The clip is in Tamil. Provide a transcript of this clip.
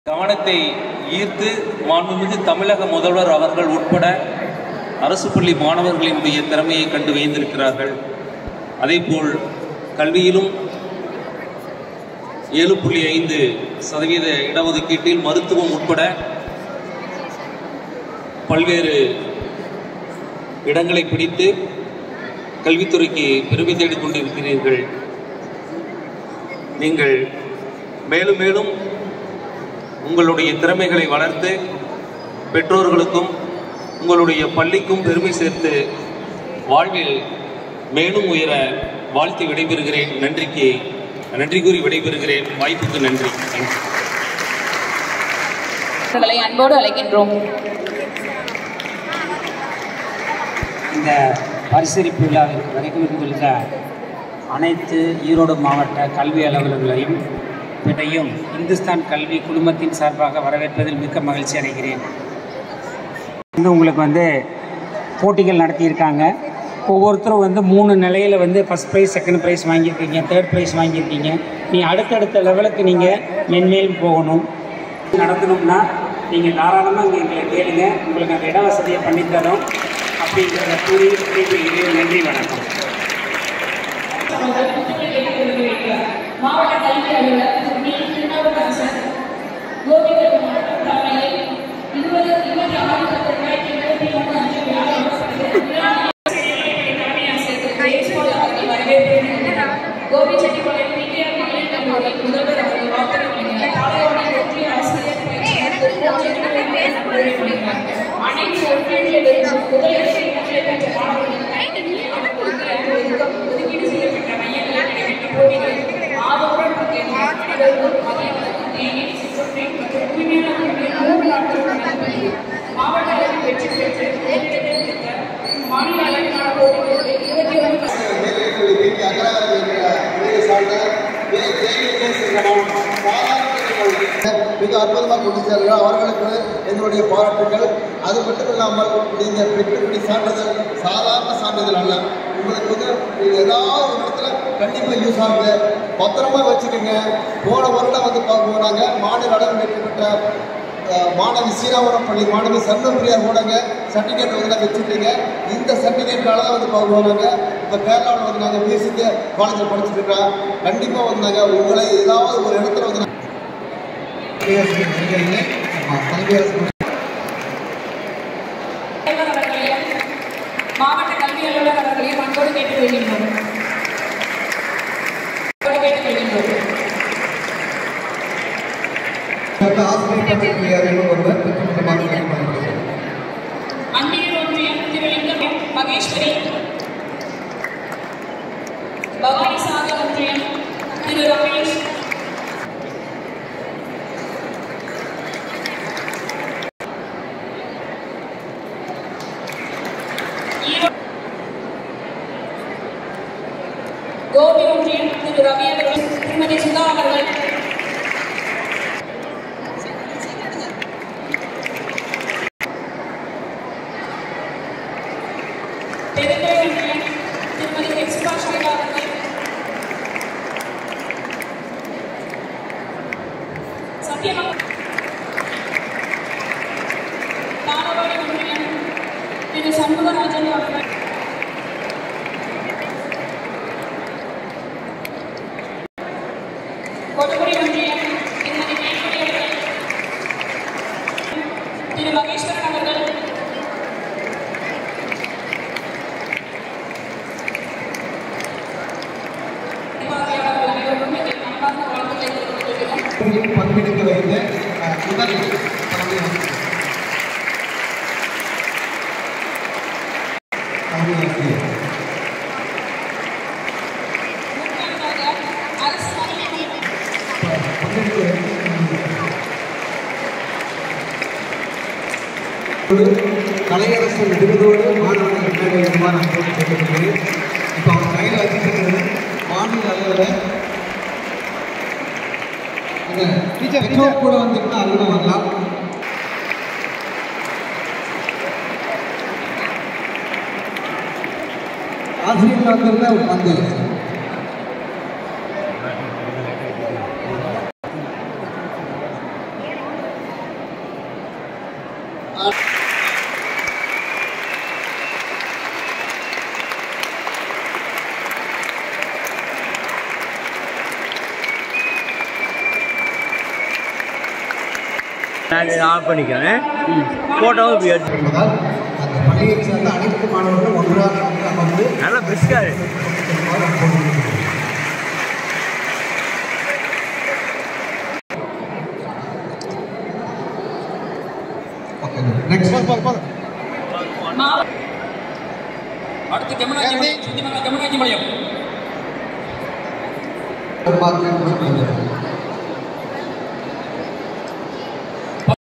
கவனத்தை ஈர்த்து மாண்புமிகு தமிழக முதல்வர் அவர்கள் உட்பட அரசு பள்ளி மாணவர்களினுடைய திறமையை கண்டு வியந்திருக்கிறார்கள் அதேபோல் கல்வியிலும் ஏழு புள்ளி ஐந்து சதவீத இடஒதுக்கீட்டில் மருத்துவம் உட்பட பல்வேறு இடங்களை பிடித்து கல்வித்துறைக்கு பெருமை தேடிக் கொண்டிருக்கிறீர்கள் நீங்கள் மேலும் மேலும் உங்களுடைய திறமைகளை வளர்த்து பெற்றோர்களுக்கும் உங்களுடைய பள்ளிக்கும் பெருமை சேர்த்து வாழ்வில் மேலும் உயர வாழ்த்தி விடைபெறுகிறேன் நன்றிக்கு நன்றி கூறி விடைபெறுகிறேன் வாய்ப்புக்கு நன்றி தேங்க்யூ அவர்களை அன்போடு அழைக்கின்றோம் இந்த பரிசளிப்பு விழாவிற்கு வருகை வந்துள்ள அனைத்து ஈரோடு மாவட்ட கல்வி அலுவலர்களையும் பின்னையும் இந்துஸ்தான் கல்வி குழுமத்தின் சார்பாக வரவேற்பதில் மிக்க மகிழ்ச்சி அடைகிறேன் வந்து உங்களுக்கு வந்து போட்டிகள் நடத்தியிருக்காங்க ஒவ்வொருத்தரும் வந்து மூணு நிலையில் வந்து ஃபஸ்ட் ப்ரைஸ் செகண்ட் ப்ரைஸ் வாங்கியிருக்கீங்க தேர்ட் ப்ரைஸ் வாங்கியிருக்கீங்க நீ அடுத்தடுத்த லெவலுக்கு நீங்கள் மென்மேலும் போகணும் நடத்தணும்னா நீங்கள் தாராளமாக இங்கே எங்களை கேளுங்க உங்களுக்கு அந்த இட வசதியை பண்ணித்தரோம் அப்படிங்கிறத கூறி விடைபெறுகிறேன் நன்றி வணக்கம் மாவட்ட கல்வி அலுவலர் திரு டி. திருநாவுக்கரசர் கோபிகர் மாவட்டம் தலைமையில் இருபது இருபத்தி ஆறு பத்து ரெண்டாயிரத்தி இருபத்தி மூணு அன்று விழா நடத்தப்படுகிறது. விழா தலைமை ஆசிரியர் திரு ஜெயஸ்பால் அவர்கள் வரவேற்கிறார் கோபிச்செட்டிப்பாளையம் பிடிஆர் மகளிர் கல்லூரி முதல்வர் அவர்கள் வாழ்த்துரை வழங்கினார் பாளையவாடி ஒன்றிய ஆசிரியர் பயிற்சியாளர் திரு கோச்செட்டிப்பாளையம் கல்லூரி வழங்கினார் அனைத்து ஒன்றியங்களிலிருந்தும் முதல் இடத்தை முற்றிலை பெற்ற மாணவர்களுக்கு ஒதுக்கீடு செய்யப்பட்ட மையங்களில் நடைபெற்ற போட்டிகளில் ஆதரவுடன் பங்கேற்ற அனைவருக்கும் மதிய வணக்கம் தேநீர் சிற்றுண்டி மற்றும் தூய்மையான முறையில் மூன்று நாட்கள் நடந்தது மாவட்ட அளவில் வெற்றி பெற்று முதலிடத்தை பெற்ற மாநில அளவிலான போட்டிகளில் இருபத்தி ஒன்று மிக அற்புதமாக கொண்டு சேர்கிறார் அவர்களுக்கு எங்களுடைய பாராட்டுகள் அது மட்டும் இல்லாமல் நீங்கள் பெற்றுக்கூடிய சான்றிதழ் சாதாரண சான்றிதழ் அல்ல உங்களுக்கு வந்து இது ஏதாவது ஒரு இடத்துல கண்டிப்பாக யூஸ் ஆகுது பத்திரமா வச்சுக்கோங்க போன வருடம் வந்து பார்க்க போகிறாங்க மாநில அளவில் வெற்றி பெற்ற அஹ், மாணவி சீராவரம் பள்ளி மாணவி சர்ணபிரியா கூடங்க சர்டிஃபிகேட் வந்து நாங்கள் வச்சுருக்கீங்க இந்த சர்டிஃபிகேட்னால தான் வந்து பார்க்க போகிறாங்க இப்போ கேரளாவில் வந்து நாங்கள் மியூசிக் காலேஜில் படிச்சுட்டு இருக்கோம் கண்டிப்பாக வந்து நாங்கள் உங்களை ஏதாவது ஒரு இடத்துல வந்து தலைவர் அவர்களையும் மாவட்ட கல்வி அலுவலர் அவர்களையும் அன்போடு கேட்டுக்கொள்கின்றோம் அன்போடு கேட்டுக்கொள்கின்றோம் அந்நியர் ஒன்றியம் திருலிங்கம் மகேஸ்வரி பவானி சாகர் ஒன்றியம் திரு ரமேஷ் ஈரோ- கோபி ஒன்றியம் திரு ரவி அவர்கள் திருமதி சுதா அவர்கள் பெருந்துறை ஒன்றியம் திருமதி ஹெக்ஸிபா ஷைலா அவர்கள் சத்தியமங்கலம் தாளவாடி ஒன்றியம் திரு சண்முகராஜன் அவர்கள் கொடுமுடி ஒன்றியம் திருமதி மேல்மொழி அவர்கள் திரு மகேஸ்வரன் அவர்கள் பார்வையாளர்கள் அனைவருக்கும் எங்கள் மனமார்ந்த வாழ்த்துக்களை தெரிவித்துக் கொள்கிறோம் பங்கெடுக்க வைத்த அஹ், முதல் தலைமை ஆசிரியர். மூன்றாவதாக அரசு பங்கெடுக்க கலையரசு விருதோடு மாணவர்கள் முன்னேற வேண்டுமா நான் போட்டு கேட்டுக்கொள்கிறேன் இப்போ அவங்க கையில் வச்சுருக்கிறது மாநில அளவில் அந்த டீச்சர் கூட வந்தீங்கன்னா அதில் வரலாம் ஆசிரியர்கள் வந்திருந்தா வந்து நான் இதை ஆஃப் பண்ணிக்கிறேன் ஃபோட்டோவும் இப்படி எடுத்து என்பதால் அந்த பள்ளியைச் சேர்ந்த அனைத்து மாணவர்களும் ஒன்றாக வந்து அமர்ந்து நல்லா பெஸ்ட்டாக இருக்கு நெக்ஸ்ட் அடுத்து கமனாஜி மலையம் சுத்திமங்கலம் கமனாஜி மலையம் பார்க்க